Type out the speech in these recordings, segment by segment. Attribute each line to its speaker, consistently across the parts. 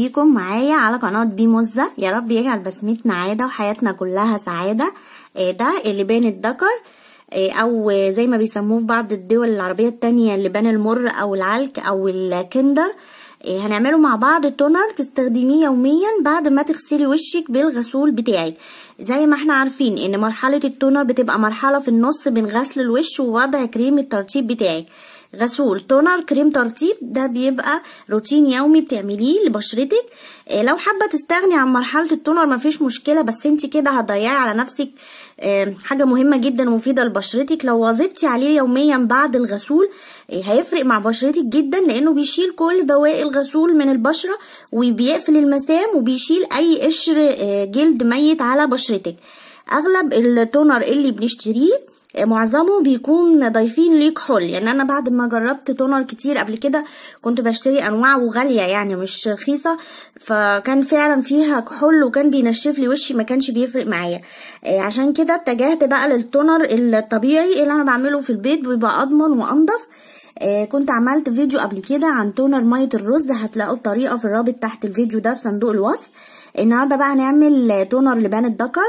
Speaker 1: بيكم معايا على قناة بي مزة يا رب يجعل بسمتنا عادة وحياتنا كلها سعادة آه، ده اللبان الدكر آه، او زي ما بيسموه في بعض الدول العربية التانية اللبان المر او العلك او الكندر آه، هنعمله مع بعض تونر تستخدميه يوميا بعد ما تغسلي وشك بالغسول بتاعك زي ما احنا عارفين ان مرحلة التونر بتبقى مرحلة في النص بين غسل الوش ووضع كريم الترطيب بتاعك غسول تونر كريم ترطيب ده بيبقى روتين يومي بتعمليه لبشرتك إيه لو حابه تستغني عن مرحله التونر مفيش مشكله بس انت كده هتضيعي على نفسك إيه حاجه مهمه جدا ومفيده لبشرتك لو واظبتي عليه يوميا بعد الغسول إيه هيفرق مع بشرتك جدا لانه بيشيل كل بواقي الغسول من البشره وبيقفل المسام وبيشيل اي قشر جلد ميت على بشرتك اغلب التونر اللي بنشتريه معظمه بيكون ضايفين ليه كحول يعني انا بعد ما جربت تونر كتير قبل كده كنت بشتري انواع وغاليه يعني مش رخيصه فكان فعلا فيها كحول وكان بينشف لي وشي ما كانش بيفرق معايا عشان كده اتجهت بقى للتونر الطبيعي اللي انا بعمله في البيت بيبقى اضمن وانضف كنت عملت فيديو قبل كده عن تونر ميه الرز هتلاقوا الطريقه في الرابط تحت الفيديو ده في صندوق الوصف النهارده بقى هنعمل تونر لبان الدكر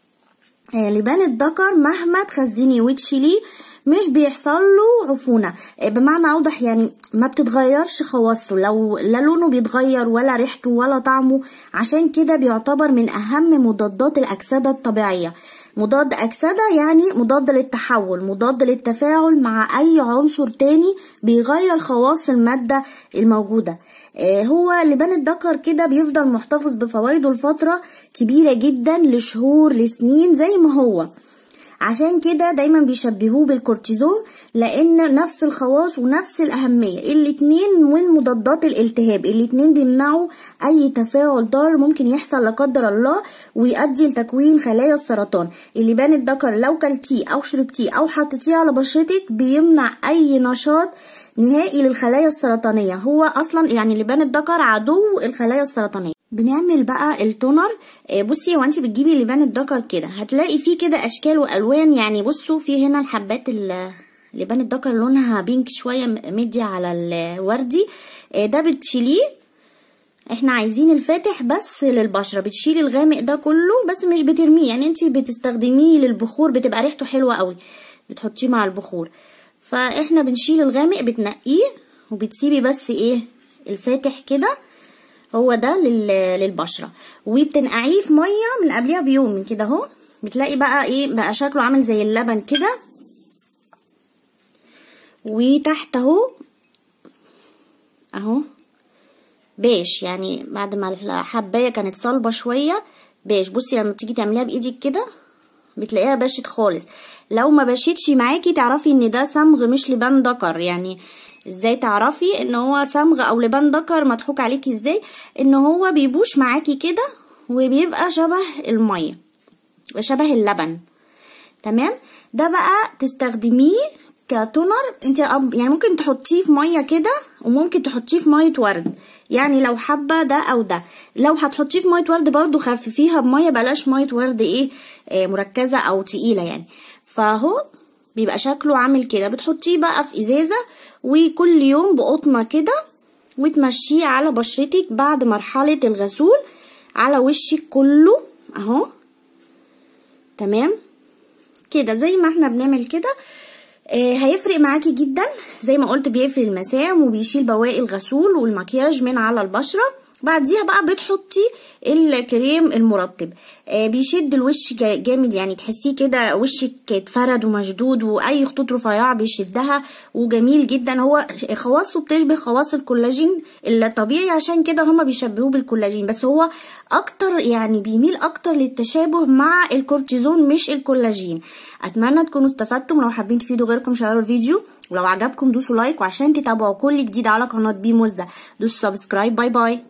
Speaker 1: لبان الذكر مهما تخزنيه وتشيليه مش بيحصل له عفونة بمعنى اوضح يعني ما بتتغيرش خواصه لو لا لونه بيتغير ولا ريحته ولا طعمه عشان كده بيعتبر من اهم مضادات الاكسدة الطبيعية مضاد أكسدة يعني مضاد للتحول مضاد للتفاعل مع أي عنصر تاني بيغير خواص المادة الموجودة هو لبان الذكر كده بيفضل محتفظ بفوائده لفترة كبيرة جدا لشهور لسنين زي ما هو عشان كده دايما بيشبهوه بالكورتيزون لان نفس الخواص ونفس الاهميه الاتنين من مضادات الالتهاب الاتنين بيمنعوا اي تفاعل ضار ممكن يحصل لا قدر الله ويؤدي لتكوين خلايا السرطان اللبان الذكر لو كلتيه او شربتيه او حطيتيه على بشرتك بيمنع اي نشاط نهائي للخلايا السرطانيه هو اصلا يعني لبان الذكر عدو الخلايا السرطانيه بنعمل بقى التونر بصي هو انت بتجيبي لبان الذكر كده هتلاقي فيه كده اشكال والوان يعني بصوا في هنا الحبات لبان الذكر لونها بينك شويه مدي على الوردي ده بتشيليه احنا عايزين الفاتح بس للبشره بتشيلي الغامق ده كله بس مش بترميه يعني انت بتستخدميه للبخور بتبقى ريحته حلوه قوي بتحطيه مع البخور فاحنا بنشيل الغامق بتنقيه وبتسيبي بس ايه الفاتح كده هو ده للبشره وبتنقعيه في ميه من قبلها بيوم من كده اهو بتلاقي بقى ايه بقى شكله عامل زي اللبن كده وتحت اهو اهو بيش يعني بعد ما الحبايه كانت صلبه شويه بيش بصي لما تيجي تعمليها بايدك كده بتلاقيها باشت خالص لو ما باشتش معاكي تعرفي ان ده صمغ مش لبان ذكر يعني ازاي تعرفي ان هو صمغ او لبان ذكر مضحوك عليكي ازاي ان هو بيبوش معاكي كده وبيبقى شبه الميه شبه اللبن تمام ده بقى تستخدميه كتونر انت يعني ممكن تحطيه في ميه كده وممكن تحطيه في ميه ورد يعني لو حابه ده او ده لو هتحطيه في ميه ورد برضو خففيها بميه بلاش ميه ورد ايه آه مركزه او تقيله يعني فاهو بيبقى شكله عامل كده بتحطيه بقى في ازازه وكل يوم بقطنه كده وتمشيه على بشرتك بعد مرحله الغسول على وشك كله اهو تمام كده زي ما احنا بنعمل كده آه هيفرق معاكي جدا زي ما قلت بيقفل المسام وبيشيل بواقي الغسول والمكياج من على البشره بعديها بقى بتحطي الكريم المرطب آه بيشد الوش جامد يعني تحسيه كده وشك اتفرد ومشدود واي خطوط رفيعه بيشدها وجميل جدا هو خواصه بتشبه خواص الكولاجين الطبيعي عشان كده هما بيشبهوه بالكولاجين بس هو اكتر يعني بيميل اكتر للتشابه مع الكورتيزون مش الكولاجين اتمنى تكونوا استفدتم لو حابين تفيدوا غيركم شيروا الفيديو ولو عجبكم دوسوا لايك وعشان تتابعوا كل جديد على قناه بي مزه دوسوا سبسكرايب باي باي